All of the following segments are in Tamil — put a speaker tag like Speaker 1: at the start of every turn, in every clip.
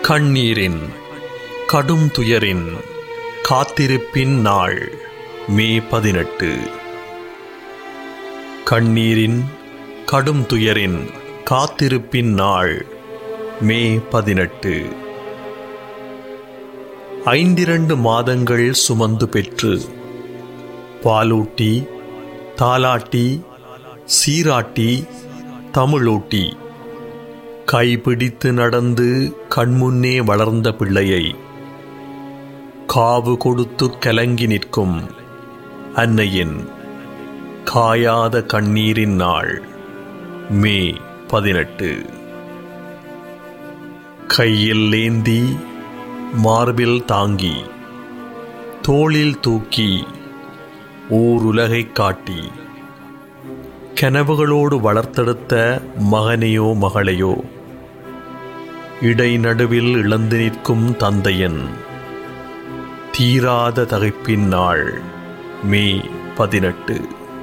Speaker 1: கண்ணீரின் கடும் துயரின் காத்திருப்பின் நாள் மே பதினெட்டு கண்ணீரின் கடும் துயரின் காத்திருப்பின் நாள் மே பதினெட்டு ஐந்திரண்டு மாதங்கள் சுமந்து பெற்று பாலூட்டி தாலாட்டி சீராட்டி தமிழூட்டி கைபிடித்து நடந்து கண்முன்னே வளர்ந்த பிள்ளையை காவு கொடுத்து கலங்கி நிற்கும் அன்னையின் காயாத கண்ணீரின் நாள் மே பதினெட்டு கையில் ஏந்தி மார்பில் தாங்கி தோளில் தூக்கி ஊருலகைக் காட்டி கனவுகளோடு வளர்த்தெடுத்த மகனையோ மகளையோ இடைநடுவில் இழந்து நிற்கும் தந்தையன் தீராத தகைப்பின் நாள் மே பதினெட்டு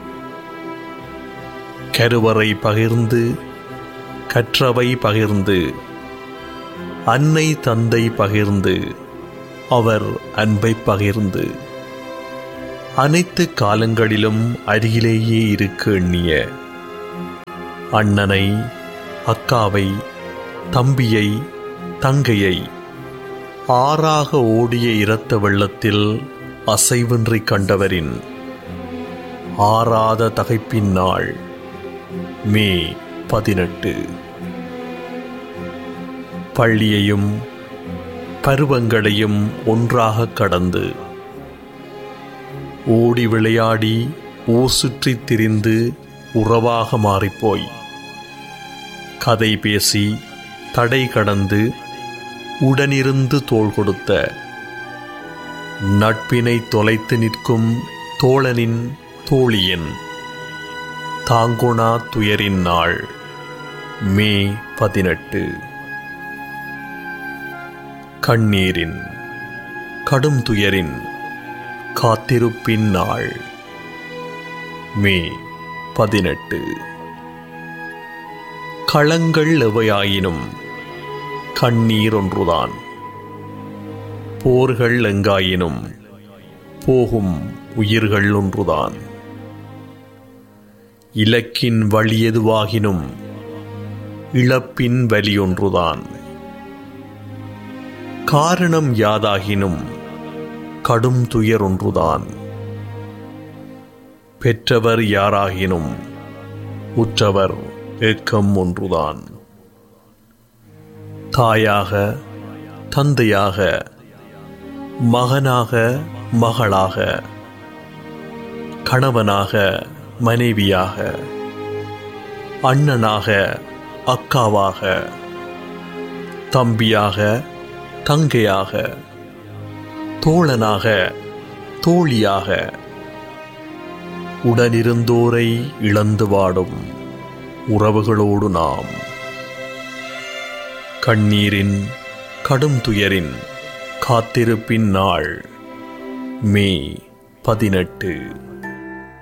Speaker 1: கருவறை பகிர்ந்து கற்றவை பகிர்ந்து அன்னை தந்தை பகிர்ந்து அவர் அன்பை பகிர்ந்து அனைத்து காலங்களிலும் அருகிலேயே இருக்க எண்ணிய அண்ணனை அக்காவை தம்பியை தங்கையை ஆறாக ஓடிய இரத்த வெள்ளத்தில் அசைவின்றி கண்டவரின் ஆறாத தகைப்பின் நாள் மே பதினெட்டு பள்ளியையும் பருவங்களையும் ஒன்றாக கடந்து ஓடி விளையாடி ஊர் சுற்றித் திரிந்து உறவாக மாறிப்போய் கதை பேசி தடை கடந்து உடனிருந்து தோள் கொடுத்த நட்பினை தொலைத்து நிற்கும் தோழனின் தோழியின் தாங்குணா துயரின் நாள் மே பதினெட்டு கண்ணீரின் கடும் துயரின் காத்திருப்பின் நாள் மே பதினெட்டு களங்கள் எவையாயினும் கண்ணீர் ஒன்றுதான் போர்கள் எங்காயினும் போகும் உயிர்கள் ஒன்றுதான் இலக்கின் வழி எதுவாகினும் இழப்பின் வலி ஒன்றுதான் காரணம் யாதாகினும் கடும் துயர் ஒன்றுதான் பெற்றவர் யாராகினும் உற்றவர் ஏக்கம் ஒன்றுதான் தாயாக தந்தையாக மகனாக மகளாக கணவனாக மனைவியாக அண்ணனாக அக்காவாக தம்பியாக தங்கையாக தோழனாக தோழியாக உடனிருந்தோரை இழந்து வாடும் உறவுகளோடு நாம் கண்ணீரின் கடும் துயரின் காத்திருப்பின் நாள் மே பதினெட்டு